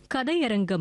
கதையரங்கம்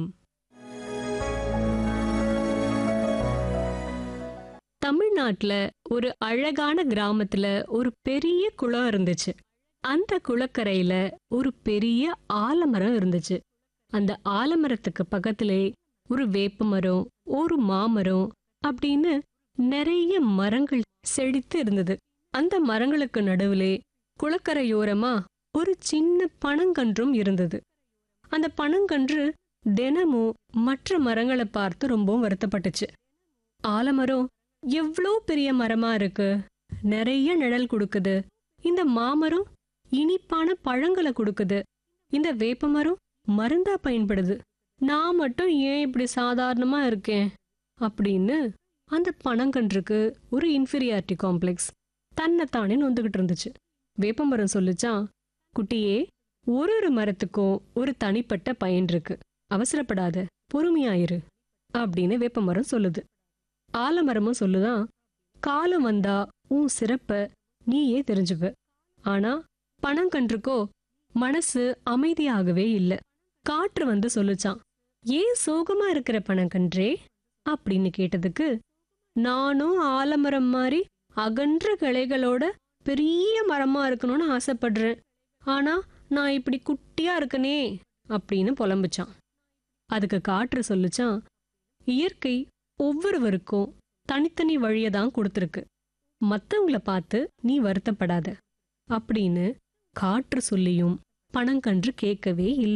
தமிழ்நாட்டுல ஒரு அழகான கிராமத்துல ஒரு பெரிய குளம் இருந்துச்சு அந்த குளக்கரையில ஒரு பெரிய ஆலமரம் இருந்துச்சு அந்த ஆலமரத்துக்கு பக்கத்திலே ஒரு வேப்ப மரம் ஒரு மாமரம் அப்படின்னு நிறைய மரங்கள் செழித்து இருந்தது அந்த மரங்களுக்கு நடுவிலே குளக்கரையோரமா ஒரு சின்ன பனங்கன்றும் இருந்தது அந்த பனங்கன்று தினமும் மற்ற மரங்களை பார்த்து ரொம்பவும் வருத்தப்பட்டுச்சு ஆலமரம் எவ்வளோ பெரிய மரமா இருக்கு நிறைய நிழல் கொடுக்குது இந்த மாமரம் இனிப்பான பழங்களை கொடுக்குது இந்த வேப்ப மரம் மருந்தா பயன்படுது நான் மட்டும் ஏன் இப்படி சாதாரணமா இருக்கேன் அப்படின்னு அந்த பனங்கன்றுக்கு ஒரு இன்ஃபீரியாரிட்டி காம்ப்ளெக்ஸ் தன்னைத்தானே நொந்துகிட்டு இருந்துச்சு வேப்பமரம் சொல்லுச்சான் குட்டியே ஒரு ஒரு மரத்துக்கும் ஒரு தனிப்பட்ட பயன் இருக்கு அவசரப்படாத பொறுமையாயிரு அப்படின்னு வேப்பமரம் சொல்லுது ஆலமரமும் சொல்லுதான் காலம் வந்தா உன் சிறப்ப நீயே தெரிஞ்சுப்ப ஆனா பணங்கன்றுக்கோ மனசு அமைதியாகவே இல்ல காற்று வந்து சொல்லுச்சான் ஏன் சோகமா இருக்கிற பணங்கன்றே அப்படின்னு கேட்டதுக்கு நானும் ஆலமரம் மாதிரி அகன்ற கிளைகளோட பெரிய மரமா இருக்கணும்னு ஆசைப்படுறேன் ஆனா நான் இப்படி குட்டியா இருக்கனே அப்படின்னு புலம்புச்சான் அதுக்கு காற்று சொல்லுச்சான் இயற்கை ஒவ்வொருவருக்கும் தனித்தனி வழியை தான் கொடுத்துருக்கு மத்தவங்கள பார்த்து நீ வருத்தப்படாத அப்படின்னு காற்று சொல்லியும் பணங்கன்று கேட்கவே இல்லை